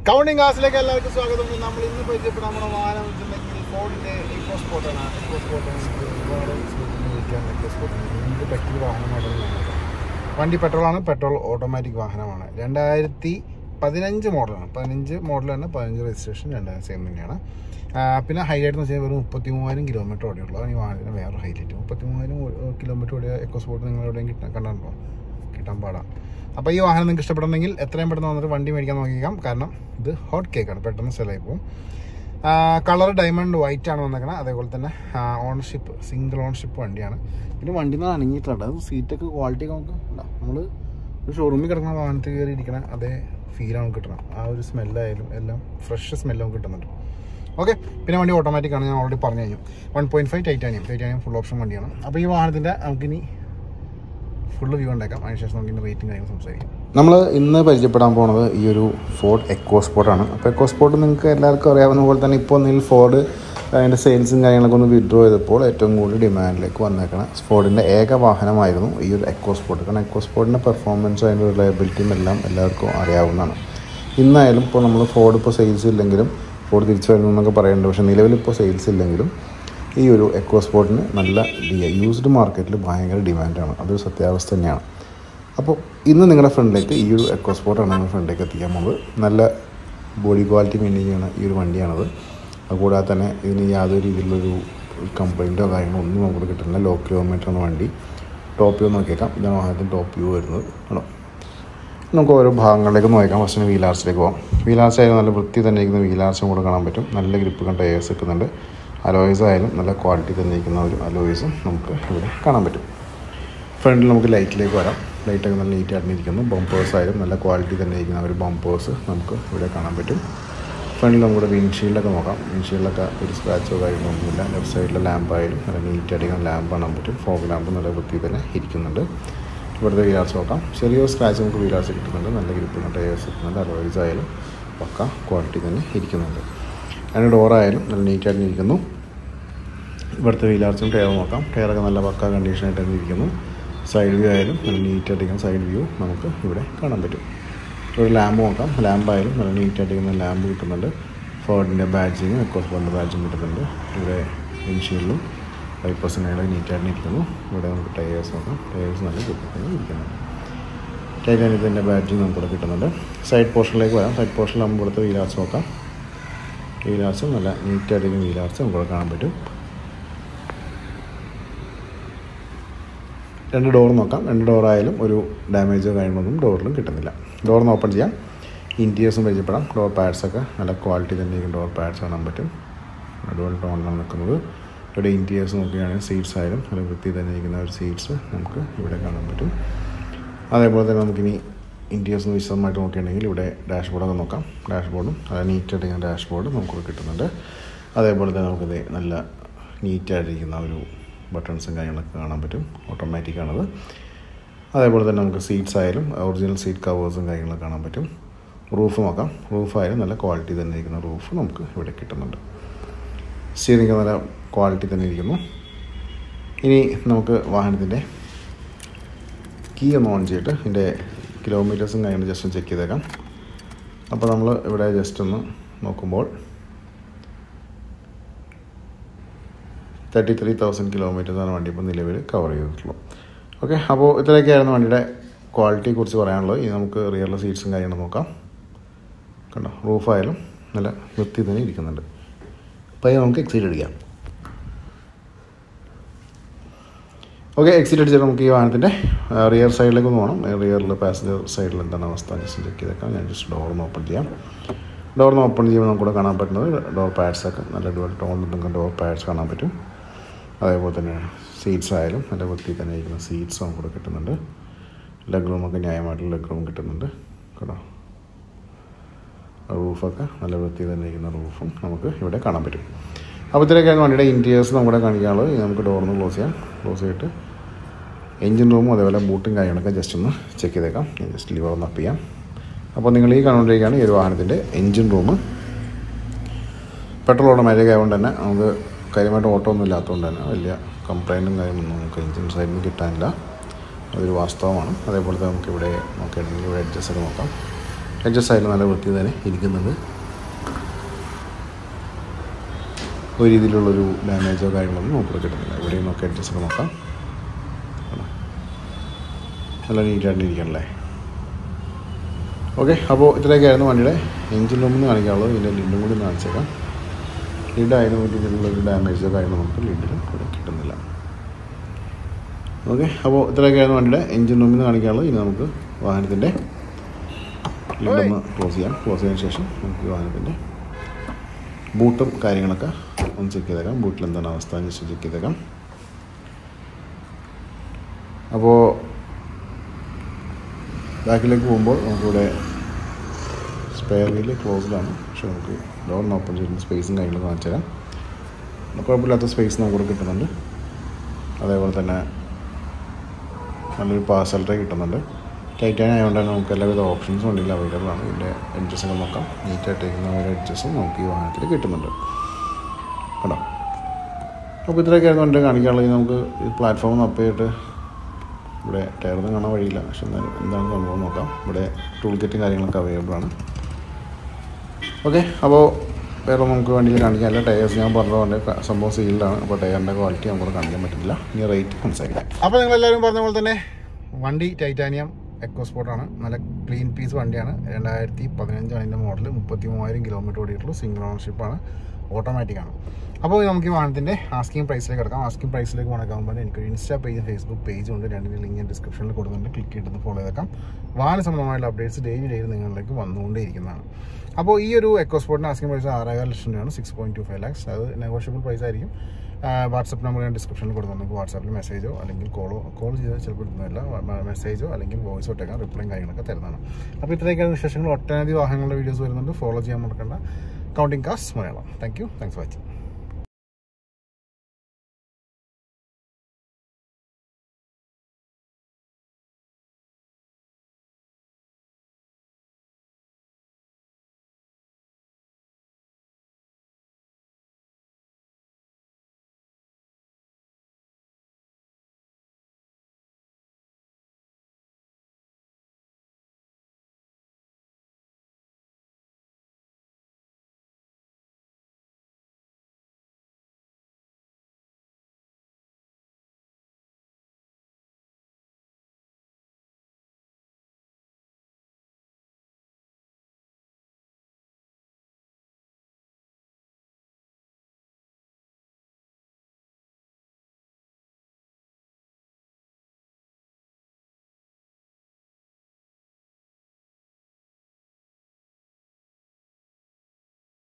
Counting ക്ലാസ്സിലേക്ക് എല്ലാവർക്കും സ്വാഗതം നമ്മൾ ഇന്ന് പരിചയപ്പെടാൻ നമ്മുടെ വാഹനം വെച്ചിട്ടുണ്ടെങ്കിൽ ഫോർഡിൻ്റെ ഇക്കോ സ്പോട്ടാണ് ഇക്കോ സ്പോട്ട് ഒരുപാട് വിളിക്കാൻ ഇക്കോ സ്പോട്ട് എന്ത് പെട്രോൾ വാഹനമായിട്ടാണ് വണ്ടി പെട്രോളാണ് പെട്രോൾ ഓട്ടോമാറ്റിക് വാഹനമാണ് രണ്ടായിരത്തി പതിനഞ്ച് മോഡലാണ് പതിനഞ്ച് മോഡൽ തന്നെ പതിനഞ്ച് രജിസ്ട്രേഷൻ രണ്ടായിരം സെയിം തന്നെയാണ് ആ, പിന്നെ ഹൈലൈറ്റ് എന്ന് വെച്ചാൽ വെറും മുപ്പത്തി മൂവായിരം കിലോമീറ്റർ ഓടിയുള്ളൂ അതാണ് ഈ വാഹനത്തിന് വേറെ ഹൈലൈറ്റ് മുപ്പത്തി മൂവായിരം കിലോമീറ്റർ ഓടിയ എക്കോ സ്പോട്ട് നിങ്ങൾ എവിടെയും കിട്ടാൻ കണ്ടോ കിട്ടാൻ പാടാണ് അപ്പോൾ ഈ വാഹനം നിങ്ങൾക്ക് ഇഷ്ടപ്പെടണമെങ്കിൽ എത്രയും പെട്ടെന്ന് വന്നിട്ട് വണ്ടി മേടിക്കാൻ നോക്കിക്കാം കാരണം ഇത് ഹോട്ട് കേക്കാണ് പെട്ടെന്ന് സെല്ലായി പോകും കളർ ഡയമണ്ട് വൈറ്റ് ആണ് വന്നേക്കണത് അതേപോലെ തന്നെ ഓണർഷിപ്പ് സിംഗിൾ ഓണർഷിപ്പ് വണ്ടിയാണ് പിന്നെ വണ്ടി നിന്ന് അണങ്ങിയിട്ടുണ്ട് അത് സീറ്റൊക്കെ ക്വാളിറ്റി നമുക്ക് നമ്മൾ ഒരു ഷോറൂമിൽ കിടക്കുന്ന വാഹനത്തിൽ കയറി ഇരിക്കണ അതേ ഫീലാണ് നമുക്ക് കിട്ടണം ആ ഒരു സ്മെല്ലായാലും എല്ലാം ഫ്രഷ് സ്മെല്ല് നമുക്ക് കിട്ടുന്നുണ്ട് ഓക്കെ പിന്നെ വണ്ടി ഓട്ടോമാറ്റിക് ആണ് ഞാൻ ഓൾറെഡി പറഞ്ഞു കഴിഞ്ഞു one point five titanium titanium full option വണ്ടിയാണ് അപ്പോൾ ഈ വാഹനത്തിൻ്റെ നമുക്കിനി ഫുള്ള് വ്യൂ ഉണ്ടാക്കാം അതിനുശേഷം നമുക്ക് ഇതിൻ്റെ റേറ്റും കാര്യങ്ങൾ സംസാരിക്കാം നമ്മൾ ഇന്ന് പരിചയപ്പെടാൻ പോണത് ഈ ഒരു ഫോർഡ് എക്കോ സ്പോർട്ടാണ് അപ്പോൾ എക്കോ സ്പോർട്ട് നിങ്ങൾക്ക് എല്ലാവർക്കും അറിയാവുന്ന പോലെ തന്നെ ഇപ്പോൾ ഒന്നിൽ ഫോർഡ് അതിൻ്റെ സെയിൽസും കാര്യങ്ങളൊക്കെ ഒന്ന് വിഡ്രോ ചെയ്തപ്പോൾ ഏറ്റവും കൂടുതൽ ഡിമാൻഡിലേക്ക് വന്നേക്കണ ഫോർഡിൻ്റെ ഏക വാഹനമായിരുന്നു ഈ ഒരു എക്കോ സ്പോർട്ട് കാരണം എക്കോ സ്പോർട്ടിൻ്റെ പെർഫോമൻസും അതിൻ്റെ റിലയബിലിറ്റിയും എല്ലാം എല്ലാവർക്കും അറിയാവുന്നതാണ് ഇന്നായാലും ഇപ്പോൾ നമ്മൾ ഫോർഡ് ഇപ്പോൾ സെയിൽസ് ഇല്ലെങ്കിലും ഫോർഡ് തിരിച്ചു വരുന്നു എന്നൊക്കെ പറയുന്നുണ്ട് പക്ഷേ നിലവിൽ ഇപ്പോൾ സെയിൽസ് ഇല്ലെങ്കിലും ഈ ഒരു എക്കോ സ്പോർട്ടിന് നല്ല യൂസ്ഡ് മാർക്കറ്റിൽ ഭയങ്കര ഡിമാൻഡാണ് അതൊരു സത്യാവസ്ഥ തന്നെയാണ് അപ്പോൾ ഇന്ന് നിങ്ങളുടെ ഫ്രണ്ടിലേക്ക് ഈ ഒരു എക്കോ സ്പോർട്ടാണ് നിങ്ങളുടെ ഫ്രണ്ടിലേക്ക് എത്തിക്കാൻ പോകുന്നത് നല്ല ബോഡി ക്വാളിറ്റി മെയിൻറ്റെയിൻ ചെയ്യുന്ന ഈ ഒരു വണ്ടിയാണത് അതുകൂടാതെ തന്നെ ഇതിന് യാതൊരു രീതിയിലുള്ളൊരു കംപ്ലൈൻറ്റോ കാര്യങ്ങളോ ഒന്നും നമുക്ക് കിട്ടുന്നില്ല ലോ കിലോമീറ്റർ എന്ന വണ്ടി ടോപ്പ് വ്യൂ നോക്കിയേക്കാം ഇതാണ് വാഹനത്തിൻ്റെ ടോപ്പ് വ്യൂ വരുന്നത് ആണോ നമുക്ക് ഓരോ ഭാഗങ്ങളിലേക്ക് നോക്കാം ഫസ്റ്റിന് വീലാർസിലേക്ക് പോകാം വീലാർസ് ആയാലും നല്ല വൃത്തി തന്നെ ഇരിക്കുന്ന വീലാർസും കൂടെ കാണാൻ പറ്റും നല്ല ഗ്രിപ്പ് കണ്ട ടയേഴ്സ് നിൽക്കുന്നുണ്ട് അലോയ്സ് ആയാലും നല്ല ക്വാളിറ്റി തന്നെ ഇരിക്കുന്ന ഒരു അലോയ്സും നമുക്ക് ഇവിടെ കാണാൻ പറ്റും ഫ്രണ്ടിൽ നമുക്ക് ലൈറ്റിലേക്ക് വരാം ലൈറ്റൊക്കെ നല്ല നീറ്റ് ആയിട്ടിരിക്കുന്നു ബമ്പേഴ്സ് ആയാലും നല്ല ക്വാളിറ്റി തന്നെ ഇരിക്കുന്ന ഒരു ബമ്പേഴ്സ് നമുക്ക് ഇവിടെ കാണാൻ പറ്റും ഫ്രണ്ടിൽ നമ്മുടെ വിൻഷീൽഡൊക്കെ നോക്കാം വിൻഷീൽഡൊക്കെ ഒരു സ്ക്രാച്ചോ കാര്യങ്ങളോ ഒന്നുമില്ല ലെഫ്റ്റ് സൈഡിലെ ലാമ്പ് ആയാലും നല്ല നീറ്റ് അടിക്കുന്ന ലാമ്പ് കാണാൻ പറ്റും ഫോഗ് ലാമ്പ് നല്ല വൃത്തി തന്നെ ഇരിക്കുന്നുണ്ട് ഇവിടുത്തെ വീലാർസ് നോക്കാം ചെറിയൊരു സ്ക്രാച്ച് നമുക്ക് വീലാർസ് കിട്ടുന്നുണ്ട് നല്ല ഗ്രിപ്പുള്ള ടയേഴ്സ് കിട്ടുന്നുണ്ട് അലോയ്സ് ആയാലും പക്ക ക്വാളിറ്റി തന്നെ ഇരിക്കുന്നുണ്ട് അതിന് ഡോറായാലും നല്ല നീറ്റായിട്ട് ഇരിക്കുന്നു ഇവിടുത്തെ വീലാർച്ചും ടയർ നോക്കാം ടയറൊക്കെ നല്ല പക്ക കണ്ടീഷനായിട്ട് തന്നെ ഇരിക്കുന്നു സൈഡ് വ്യൂ ആയാലും നല്ല നീറ്റായിട്ടിരിക്കുന്ന സൈഡ് വ്യൂ നമുക്ക് ഇവിടെ കാണാൻ പറ്റും ഒരു ലാമ്പ് നോക്കാം ലാമ്പായാലും നല്ല നീറ്റായിട്ടിരിക്കുന്ന ലാമ്പ് കിട്ടുന്നുണ്ട് ഫോർഡിൻ്റെ ബാഡ്ജിങ് എക്കോസ് ഫോർഡിൻ്റെ ബാഡ്ജിങ് കിട്ടുന്നുണ്ട് ഇവിടെ വിൻഷീൽഡും വൈപ്പേഴ്സിനായാലും നീറ്റായിട്ട് ഇരിക്കുന്നു ഇവിടെ നമുക്ക് ടയേഴ്സ് നോക്കാം ടയേഴ്സ് നല്ല കിട്ടുന്നു ഇരിക്കുന്നുണ്ട് ടൈറ്റാനിയത്തിൻ്റെ ബാഡ്ജിങ് നമുക്കിവിടെ കിട്ടുന്നുണ്ട് സൈഡ് പോർഷനിലേക്ക് വരാം സൈഡ് പോർഷനിൽ നമുക്ക് ഇവിടുത്തെ വീലാർച്ച് നോക്കാം വീലാർച്ചും നല്ല നീറ്റായിട്ടിരിക്കുന്ന വീലാർച്ച് നമുക്കിവിടെ കാണാൻ പറ്റും രണ്ട് ഡോർ നോക്കാം രണ്ട് ഡോറായാലും ഒരു ഡാമേജോ കാര്യങ്ങളൊന്നും ഡോറിലും കിട്ടുന്നില്ല ഡോറിന് ഓപ്പൺ ചെയ്യാം ഇൻറ്റീരിയേഴ്സും പരിചയപ്പെടാം ഡോർ പാഡ്സൊക്കെ നല്ല ക്വാളിറ്റി തന്നെ ഡോർ പാഡ്സ് കാണാൻ പറ്റും അതുപോലെ ടോണിലാണ് നിൽക്കുന്നത് ഇവിടെ ഇൻറ്റീരിയേഴ്സ് നോക്കുകയാണെങ്കിൽ സീറ്റ്സ് ആയാലും നല്ല വൃത്തി തന്നെ ഇരിക്കുന്ന ഒരു സീറ്റ്സ് നമുക്ക് ഇവിടെ കാണാൻ പറ്റും അതേപോലെ തന്നെ നമുക്കിനി ഇൻറ്റീരിയേഴ്സ് വിശദമായിട്ട് നോക്കുകയാണെങ്കിൽ ഇവിടെ ഡാഷ്ബോർഡൊക്കെ നോക്കാം ഡാഷ്ബോർഡും നല്ല നീറ്റായിട്ട് ഡാഷ്ബോർഡ് നമുക്ക് കിട്ടുന്നുണ്ട് അതേപോലെ തന്നെ നമുക്കിത് നല്ല നീറ്റായിട്ടിരിക്കുന്ന ഒരു ബട്ടൺസും കാര്യങ്ങളൊക്കെ കാണാൻ പറ്റും ഓട്ടോമാറ്റിക് ആണത് അതേപോലെ തന്നെ നമുക്ക് സീറ്റ്സ് ആയാലും ഒറിജിനൽ സീറ്റ് കവേഴ്സും കാര്യങ്ങളൊക്കെ കാണാൻ പറ്റും റൂഫ് നോക്കാം റൂഫായാലും നല്ല ക്വാളിറ്റി തന്നെ ഇരിക്കുന്ന റൂഫ് നമുക്ക് ഇവിടെ കിട്ടുന്നുണ്ട് സ്റ്റിയറിംഗ് നല്ല ക്വാളിറ്റി തന്നെ ഇരിക്കുന്നു ഇനി നമുക്ക് വാഹനത്തിൻ്റെ കീ ഒന്ന് ഓൺ ചെയ്തിട്ട് ഇതിൻ്റെ കിലോമീറ്റേഴ്സും കാര്യങ്ങളും ജസ്റ്റ് ഒന്ന് ചെക്ക് ചെയ്തേക്കാം അപ്പോൾ നമ്മൾ ഇവിടെ ജസ്റ്റ് ഒന്ന് നോക്കുമ്പോൾ തേർട്ടി ത്രീ തൗസൻഡ് കിലോമീറ്റേഴ്സാണ് വണ്ടി ഇപ്പോൾ നിലവിൽ കവർ ചെയ്തിട്ടുള്ളൂ ഓക്കെ അപ്പോൾ ഇത്രയൊക്കെയായിരുന്നു വണ്ടിയുടെ ക്വാളിറ്റിയെക്കുറിച്ച് പറയാനുള്ളത് ഇനി നമുക്ക് റിയറിലെ സീറ്റ്സും കാര്യങ്ങളും നോക്കാം കണ്ടോ റൂഫായാലും നല്ല വൃത്തി തന്നെ ഇരിക്കുന്നുണ്ട് അപ്പോൾ ഇത് നമുക്ക് എക്സൈറ്റ് അടിക്കാം ഓക്കെ എക്സിറ്റ് അടിച്ചിട്ട് നമുക്ക് ഈ വാഹനത്തിൻ്റെ റിയർ സൈഡിലേക്ക് ഒന്ന് പോകണം റിയറിൽ പാസഞ്ചർ സൈഡിൽ എന്താണ് അവസ്ഥ ജസ്റ്റ് ചെക്ക് ചെയ്തേക്കാം ഞാൻ ജസ്റ്റ് ഡോറിന്ന് ഓപ്പൺ ചെയ്യാം ഡോറിന്ന് ഓപ്പൺ ചെയ്യുമ്പോൾ നമുക്കിവിടെ കാണാൻ പറ്റുന്നത് ഡോർ പാഡ്സൊക്കെ നല്ല ഡുവൽ ടോണിൽ നിങ്ങൾക്ക് ഡോർ പാഡ്സ് കാണാൻ പറ്റും അതേപോലെ തന്നെ സീറ്റ്സ് ആയാലും നല്ല വൃത്തി തന്നെ ഇരിക്കുന്ന സീറ്റ്സ് നമുക്കിവിടെ കിട്ടുന്നുണ്ട് ലെഗ് റൂമൊക്കെ ന്യായമായിട്ടുള്ള ലെഗ് റൂം കിട്ടുന്നുണ്ട് കേട്ടോ റൂഫൊക്കെ നല്ല വൃത്തി തന്നെ ഇരിക്കുന്ന റൂഫും നമുക്ക് ഇവിടെ കാണാൻ പറ്റും അപ്പോൾ ഇത്രയൊക്കെയാണ് വണ്ടിയുടെ ഇൻറ്റീരിയേഴ്സ് നമ്മുടെ കാണിക്കാനുള്ളത് ഇനി നമുക്ക് ഡോറിന്ന് ക്ലോസ് ചെയ്യാം ക്ലോസ് ചെയ്തിട്ട് എഞ്ചിൻ റൂമും അതേപോലെ ബൂട്ടും കാര്യങ്ങളൊക്കെ ജസ്റ്റ് ഒന്ന് ചെക്ക് ചെയ്തേക്കാം ഞാൻ ജസ്റ്റ് ലിവർ ഒന്ന് അപ്പ് ചെയ്യാം അപ്പോൾ നിങ്ങൾ ഈ കണ്ടുകൊണ്ടിരിക്കുകയാണ് ഈ ഒരു വാഹനത്തിൻ്റെ എഞ്ചിൻ റൂം പെട്രോൾ ഓട്ടോമാറ്റിക് ആയതുകൊണ്ട് തന്നെ നമുക്ക് കാര്യമായിട്ട് ഓട്ടോ ഒന്നും ഇല്ലാത്തതുകൊണ്ട് തന്നെ വലിയ കംപ്ലൈൻറ്റും കാര്യമൊന്നും നമുക്ക് എഞ്ചിൻ സൈഡിൽ നിന്ന് കിട്ടാനില്ല അതൊരു വാസ്തവമാണ് അതേപോലെ തന്നെ നമുക്ക് ഇവിടെ നോക്കുകയാണെങ്കിൽ ഇവിടെ അഡ്ജസ്റ്റർ നോക്കാം അഡ്ജസ്റ്റ് ആയാലും നല്ല വൃത്തി തന്നെ ഇരിക്കുന്നുണ്ട് ഒരു രീതിയിലുള്ളൊരു ഡാമേജോ കാര്യങ്ങളൊന്നും നമുക്ക് കിട്ടുന്നില്ല എവിടെയും നമുക്ക് അഡ്ജസ്റ്റ് നോക്കാം കണ്ടോ? നല്ല നീറ്റായിട്ട് ഇരിക്കണല്ലേ ഓക്കെ അപ്പോൾ ഇത്രയൊക്കെയായിരുന്നു വണ്ടിയുടെ എഞ്ചിൻ റൂമിൽ നിന്ന് കാണിക്കാനുള്ളത് ഇതിൻ്റെ ലിഡും കൂടി ഒന്ന് കാണിച്ചേക്കാം ലിഡ് ആയതിനു വേണ്ടി ഇതിലുള്ളൊരു ഡാമേജോ കാര്യങ്ങളോ നമുക്ക് ലിഡിലും ഇവിടെ കിട്ടുന്നില്ല ഓക്കെ അപ്പോൾ ഇത്രയൊക്കെയായിരുന്നു വണ്ടിയുടെ എഞ്ചിൻ റൂമിൽ നിന്ന് കാണിക്കാനുള്ളത് ഇനി നമുക്ക് വാഹനത്തിൻ്റെ ലിഡൊന്ന് ക്ലോസ് ചെയ്യാം ക്ലോസ് ചെയ്തതിന് ശേഷം നമുക്ക് വാഹനത്തിൻ്റെ ബൂട്ടും കാര്യങ്ങളൊക്കെ ഒന്ന് ചെക്ക് ചെയ്തേക്കാം ബൂട്ടിൽ എന്താണ് അവസ്ഥ എന്ന് ജസ്റ്റ് ചെക്ക് ചെയ്തേക്കാം അപ്പോൾ ബാക്കിലേക്ക് പോകുമ്പോൾ നമുക്കിവിടെ സ്പെയർ വീല് ക്ലോസ്ഡാണ് പക്ഷേ നമുക്ക് ഡോറിന് ഓപ്പൺ ചെയ്യുന്ന സ്പേസും കാര്യങ്ങളൊക്കെ കാണിച്ചു തരാം കുഴപ്പമില്ലാത്ത സ്പേസ് നമുക്കിവിടെ കിട്ടുന്നുണ്ട് അതേപോലെ തന്നെ നല്ലൊരു പാസലറി കിട്ടുന്നുണ്ട് ടൈറ്റാൻ ആയതുകൊണ്ട് തന്നെ നമുക്ക് എല്ലാവിധ ഓപ്ഷൻസും ഉണ്ടെങ്കിൽ അവൈലബിൾ ആണ് ഇതിൻ്റെ എഡ്ജസൊക്കെ നോക്കാം നീറ്റായിട്ട് ഇരിക്കുന്ന ഒരു എഡ്ജസും നമുക്ക് ഈ വാഹനത്തിൽ കിട്ടുന്നുണ്ട് കേട്ടോ അപ്പോൾ ഇത്രയൊക്കെയായിരുന്നു എൻ്റെ കാണിക്കാനുള്ളത് ഇനി നമുക്ക് ഈ പ്ലാറ്റ്ഫോം അപ്പ് ചെയ്തിട്ട് ഇവിടെ ടയറൊന്നും കാണാൻ വഴിയില്ല പക്ഷെ എന്നാലും എന്താണ് സംഭവം നോക്കാം ഇവിടെ ടൂൾ കിറ്റും കാര്യങ്ങളൊക്കെ അവൈലബിൾ ആണ് ഓക്കെ അപ്പോൾ വേറെ നമുക്ക് വണ്ടിയിൽ കാണിക്കാനില്ല ടയേഴ്സ് ഞാൻ പറഞ്ഞതുകൊണ്ട് ക- സംഭവം സീൽഡാണ് അപ്പോൾ ടയറിൻ്റെ ക്വാളിറ്റി നമുക്ക് കാണിക്കാൻ പറ്റുന്നില്ല ഇനി റേറ്റ് സംസാരിക്കാം അപ്പോൾ നിങ്ങളെല്ലാവരും പറഞ്ഞ പോലെ തന്നെ വണ്ടി ടൈറ്റാനിയം എക്കോ സ്പോർട്ടാണ് നല്ല ക്ലീൻ പീസ് വണ്ടിയാണ് രണ്ടായിരത്തി പതിനഞ്ചാണ് ഇതിൻ്റെ മോഡൽ മുപ്പത്തി മൂവായിരം കിലോമീറ്റർ ഓടിയിട്ടുള്ളൂ സിംഗിൾ ഓണർഷിപ്പാണ് ഓട്ടോമാറ്റിക് ആണ് അപ്പോൾ നമുക്ക് ഈ വാഹനത്തിൻ്റെ ആസ്കിംഗ് പ്രൈസിലേക്ക് കിടക്കാം ആസ്കിംഗ് പ്രൈസിലേക്ക് കണക്കാകുമ്പോൾ എനിക്കൊരു ഇൻസ്റ്റാ പേജ് ഫേസ്ബുക്ക് പേജ് ഉണ്ട് രണ്ടിൻ്റെ ലിങ്ക് ഞാൻ ഡിസ്ക്രിപ്ഷനിൽ കൊടുക്കുന്നുണ്ട് ക്ലിക്ക് ചെയ്തിട്ട് ഫോളോ ചെയ്തേക്കാം വാഹന സംബന്ധമായുള്ള അപ്ഡേറ്റ്സ് ഡെയിലി ഡെയിലി നിങ്ങളിലേക്ക് വന്നുകൊണ്ടേയിരിക്കുന്നതാണ് അപ്പോൾ ഈ ഒരു എക്കോ സ്പോർട്ടിന് ആസ്കിംഗ് പ്രൈസ് ആറായിരം ലക്ഷം രൂപയാണ് six point two five lakhs അത് നെഗോഷ്യബിൾ പ്രൈസ് ആയിരിക്കും വാട്സപ്പ് നമ്പർ ഞാൻ ഡിസ്ക്രിപ്ഷനിൽ കൊടുത്തു നിങ്ങൾക്ക് വാട്സാപ്പിൽ മെസ്സേജോ അല്ലെങ്കിൽ കോളോ കോൾ ചെയ്താൽ ചിലപ്പോൾ കിട്ടുന്നില്ല മെസ്സേജോ അല്ലെങ്കിൽ വോയിസോ ഇട്ടേക്കാം റിപ്ലൈയും കാര്യങ്ങളൊക്കെ തരുന്നതാണ് അപ്പോൾ ഇത്രയൊക്കെയാണ് വിശേഷങ്ങൾ ഒട്ടനവധി വാഹനങ്ങളുടെ വീഡിയോസ് വരുന്നുണ്ട് ഫോളോ ചെയ്യാൻ മറക്കണ്ട counting cast Malayalam thank you thanks for watching